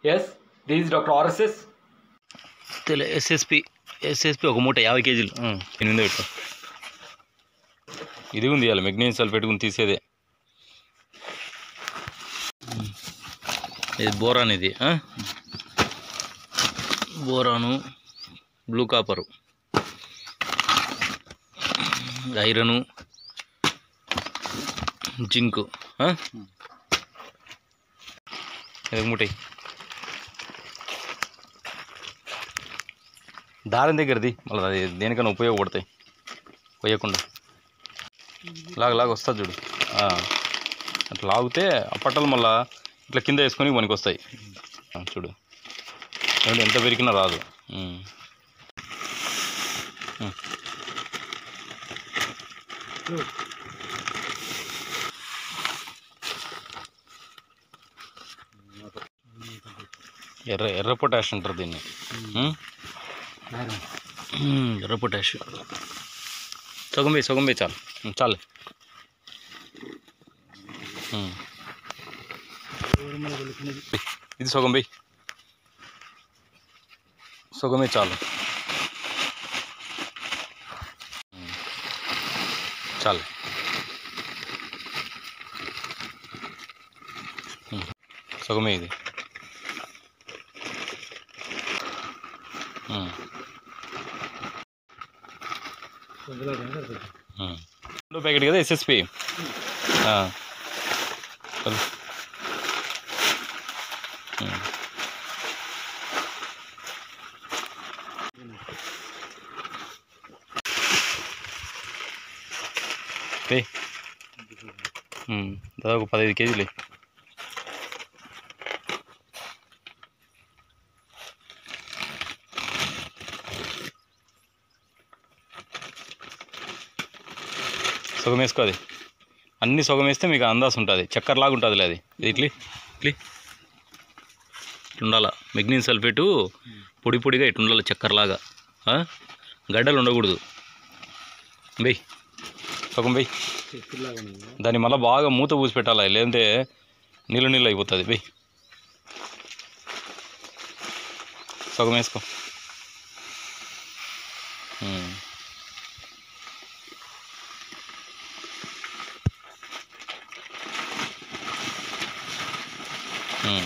Yes this doctor RSS తెలు SSP SSP ఒక మూట యాభై కేజీలు ఉం, ఎనిమిది పెట్టు ఇది ఉంది ఇవాళ మెగ్నీషియం సల్ఫేట్ ఉంది తీసేదే ఉం. ఇది బోరాన్ ఇది ఆ? Boron blue copper iron zinc ఆ? ఇది మూట దారం దగ్గరది మళ్ళీ అది దేనికైనా ఉపయోగపడతాయి పోయకుండా లాగ లాగ వస్తుంది చూడు ఆ. అట్లా లాగితే ఆ పట్టలు మళ్ళా ఇట్లా కింద వేసుకొని మనకి వస్తాయి ఆ, చూడు ఏమంటే ఎంత పెరిగినా రాదు ఉమ్. ఉమ్. ఎర్ర ఎర్ర పొటాష్ అంటారు దీన్ని ఉమ్? ఉమ్, ఎర్ర పొటాష్ సగం వేయి సగం వేయి చాలు ఉమ్, చాలు ఉమ్. ఇది సగం వేయి సగమే చాలు ఉమ్. చాలు ఉమ్. సగమే ఇది ఉమ్. ఉమ్. రెండో ప్యాకెట్ కదా ఎస్ఎస్పి దాదాపు పదహైదు కేజీలు సగం వేసుకో అది అన్ని సగం వేస్తే మీకు అందాసు ఉంటుంది చక్కెరలాగా ఉంటుంది అది ఇది ఇట్లి ఇట్లి ఇట్లా ఉండాల మెగ్నీషియం సల్ఫేటు పొడి పొడిగా ఇట్లా ఉండాలి చక్కెరలాగా ఆ? గడ్డలు ఉండకూడదు బెయ్ సగం బెయ్ దాన్ని మళ్ళీ బాగా మూత పూసి పెట్టాలి లేదంటే నీళ్ళు నీళ్ళు అయిపోతుంది బెయ్ సగం వేసుకో ఉమ్. ఉమ్.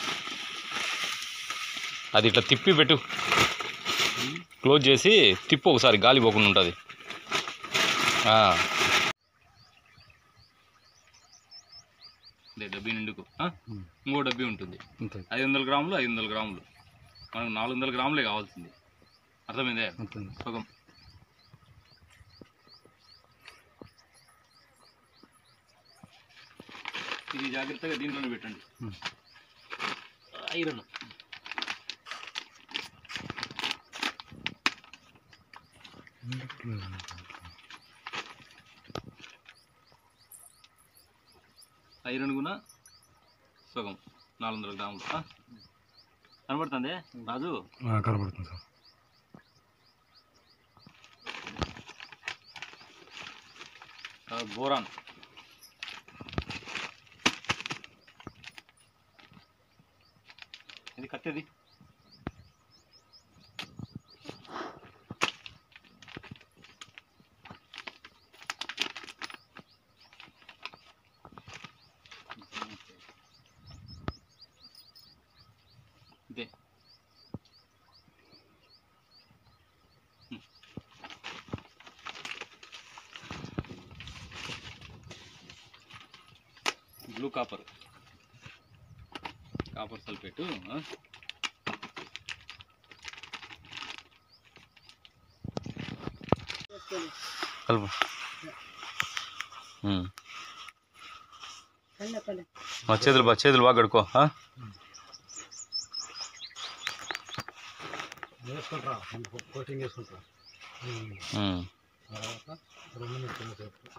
అది ఇట్లా తిప్పి పెట్టు క్లోజ్ చేసి తిప్పు ఒకసారి గాలి పోకుండా ఉంటుంది డబ్బీ నిండుకు ఆ? ఇంకో డబ్బీ ఉంటుంది ఐదు వందల గ్రాములు ఐదు వందల గ్రాములు మనకు నాలుగు వందల గ్రాములే కావాల్సింది అర్థమైందే సగం ఇది జాగ్రత్తగా దీంట్లోనే పెట్టండి ఐరన్ ఐరన్ కూడా సగం నాలుగు వందల గ్రాములు ఆ? కనబడుతుంది రాజు కనబడుతుంది సార్ ఆ, బోరాన్ ఇది కత్తెది ఇదే బ్లూ కాపర్ కాపర్ సల్ఫేటు ఆ? కలుపు ఉమ్. మా చేతులు బా చేతులు బాగా కడుకో ఆ? వేసుకుంటారా కోటింగ్ వేసుకుంటారా ఉమ్. తర్వాత రెండు నిమిషాలు సేపు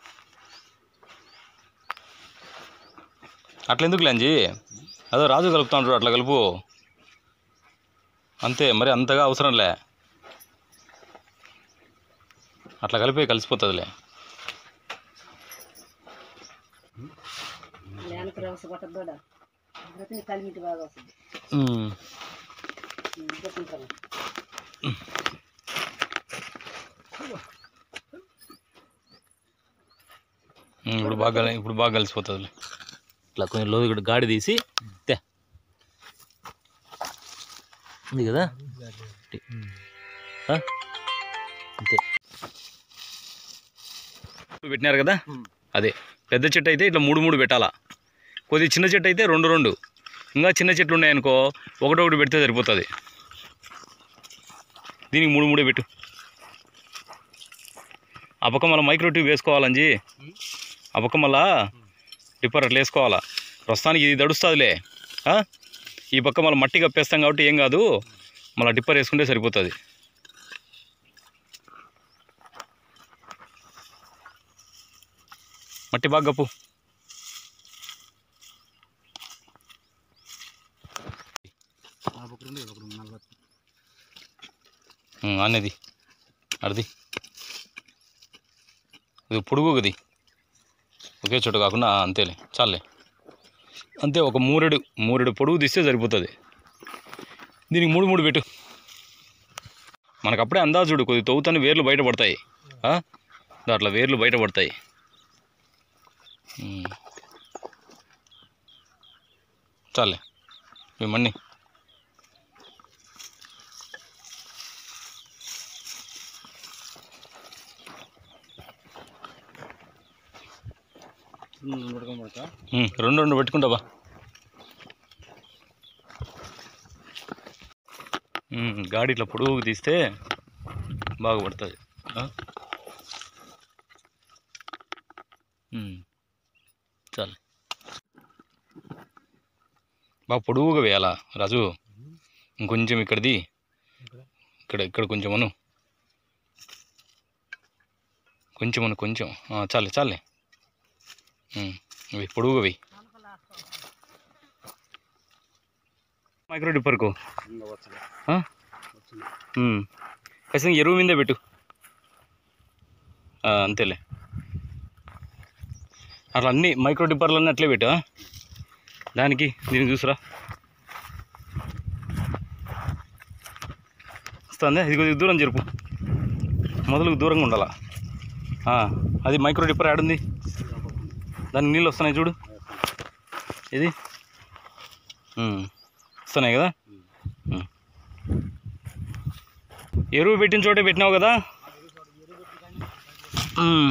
అట్లా ఎందుకు లేంజీ అదో రాజు కలుపుతా ఉంటాడు అట్లా కలుపు అంతే మరి అంతగా అవసరంలే అట్లా కలిపి కలిసిపోతుందిలే వెనక రవస పట్టదు కలిమిటి బాగా వస్తుంది ఉమ్. ఉమ్, ఇప్పుడు బాగా కలి- ఇప్పుడు బాగా కలిసిపోతుంది ఇట్లా కొంచెం లో ఇక్కడ గాడి తీసి తే ఉంది కదా ఆ? అంతే పెట్టినారు కదా అదే పెద్ద చెట్టు అయితే ఇట్లా మూడు మూడు పెట్టాలా కొద్ది చిన్న చెట్టు అయితే రెండు రెండు ఇంకా చిన్న చెట్లు ఉన్నాయనుకో ఒకటొకటి పెడితే సరిపోతుంది దీనికి మూడు మూడే పెట్టు ఆ పక్క మళ్ళీ మైక్రో ట్యూబ్ వేసుకోవాలంజీ ఆ పక్క మళ్ళా టిప్పర్ అట్లా వేసుకోవాలా ప్రస్తుతానికి ఇది దడుస్తుందిలే ఆ? ఈ పక్క మళ్ళీ మట్టి కప్పేస్తాం కాబట్టి ఏం కాదు మళ్ళీ టిప్పర్ వేసుకుంటే సరిపోతుంది మట్టి బాగా కప్పు ఆ పక్క రెండు, ఈ పక్క రెండు, నలభై. ఉమ్, అనేది అడిది ఇది పొడుగు గది ఒకే చోట కాకుండా ఆ, అంతేలే చాలే అంతే ఒక మూరెడు మూరెడు పొడుగు తీస్తే సరిపోతుంది దీనికి మూడు మూడు పెట్టు మనకు అప్పుడే అందాజు చూడు కొద్ది తవ్వుతానే వేర్లు బయటపడతాయి ఆ? దాంట్లో వేర్లు బయటపడతాయి ఉమ్. చాలే మేమన్నీ రెండు పట్టుకొని పడతా ఉమ్, రెండు రెండు పెట్టుకుంటావా ఉమ్, గాడి ఇట్లా పొడుగు తీస్తే బాగా పడుతుంది ఆ? ఉమ్, చాలు బాగా పొడుగుగా వేయాలా రాజు ఇంకొంచెం ఇక్కడిది ఇక్కడ ఇక్కడ కొంచెం అను కొంచెం అను కొంచెం ఆ, చాలే చాలే ఉమ్, ఇవి పొడుగుగా వెయ్యి మైక్రో డిప్పర్కు ఇంకా వచ్చింది ఆ? వచ్చింది ఉమ్. ఖచ్చితంగా ఎరువు మీదే పెట్టు ఆ, అంతేలే అట్లా అన్ని మైక్రో డిప్పర్లన్నీ అట్లే పెట్టు ఆ? దానికి దీన్ని చూసురా వస్తుందా ఇది కొద్దిగా దూరం జరుపు మొదలుకు దూరంగా ఉండాలా ఆ, అది మైక్రో డిప్పర్ ఆడుంది దానికి నీళ్ళు వస్తున్నాయి చూడు ఇది ఉమ్. వస్తున్నాయి కదా ఉమ్. ఎరువు పెట్టిన చోటే పెట్టినావు కదా ఉమ్.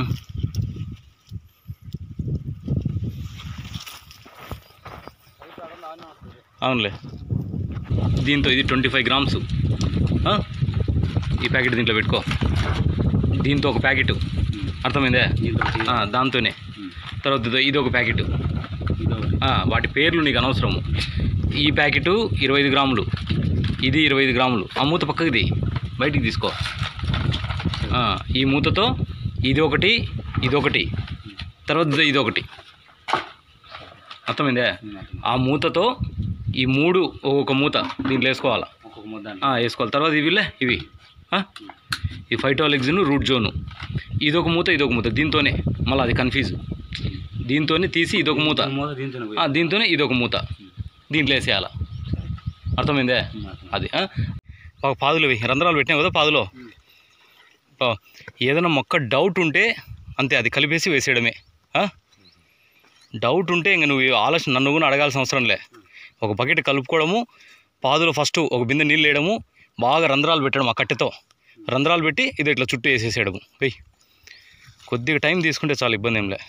అవునులే దీంతో ఇది ట్వంటీ ఫైవ్ గ్రామ్స్ ఆ? ఈ ప్యాకెట్ దీంట్లో పెట్టుకో దీంతో ఒక ప్యాకెట్ అర్థమైందే ఆ, దాంతోనే తర్వాత ఇదో- ఇది ఒక ప్యాకెట్ ఆ, వాటి పేర్లు నీకు అనవసరము ఈ ప్యాకెట్ ఇరవై ఐదు గ్రాములు ఇది ఇరవై ఐదు గ్రాములు ఆ మూత పక్కకి బయటికి తీసుకో ఆ, ఈ మూతతో ఇది ఒకటి ఇది ఒకటి తర్వాత ఇదో- ఇది ఒకటి అర్థమైందే ఆ మూతతో ఈ మూడు ఒక్కొక్క మూత దీంట్లో వేసుకోవాలా ఒక్కొక్క ముద్ద ఆ, వేసుకోవాలి తర్వాత ఇవిలే ఇవి ఆ? ఈ ఫైటోలెగ్జిన్ రూట్ జోను ఇదొక మూత ఇదొక మూత దీంతోనే మళ్ళీ అది కన్ఫ్యూజ్ దీంతోనే తీసి ఇదొక మూత మూత దీంతోనే పోయి. ఆ, దీంతోనే ఇదొక మూత దీంట్లో వేసేయాల అర్థమైందే అది ఆ? ఒక పాదులు ఇవి రంధ్రాలు పెట్టినావు కదా పాదులో ఆ, ఏదైనా మొక్క డౌట్ ఉంటే అంతే అది కలిపేసి వేసేయడమే ఆ? డౌట్ ఉంటే ఇంక నువ్వు ఆలోచన నన్ను కూడా అడగాల్సిన అవసరం లే ఒక బకెట్ కలుపుకోవడము పాదులో ఫస్ట్ ఒక బిందె నీళ్ళు వేయడము బాగా రంధ్రాలు పెట్టడం ఆ కట్టెతో రంధ్రాలు పెట్టి ఇది ఇట్లా చుట్టూ వేసేసేయడము వెయ్యి కొద్దిగా టైం తీసుకుంటే చాలా ఇబ్బంది ఏంలే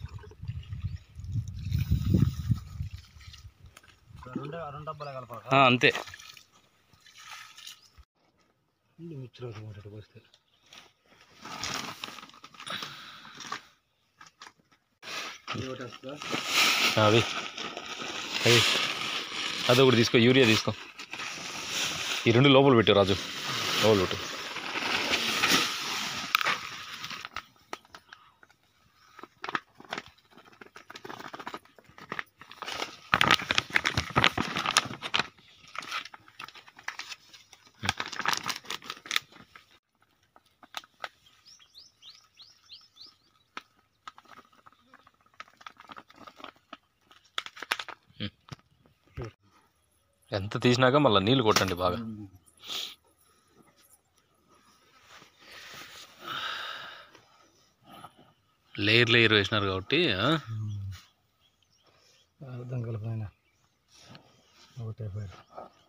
రెండు రెండు డబ్బాలే కలపాలి ఆ, అంతే మిక్చర్ అవుతుంది పోస్తే అది అది అదొకటి తీసుకో యూరియా తీసుకో ఈ రెండు లోపల పెట్టు రాజు లోపల పెట్టు ఎంత తీసినాక మళ్ళీ నీళ్ళు కొట్టండి బాగా లేయర్ లేయర్ వేసినారు కాబట్టి ఆ? అర్థం కలపైన ఒకటే పేరు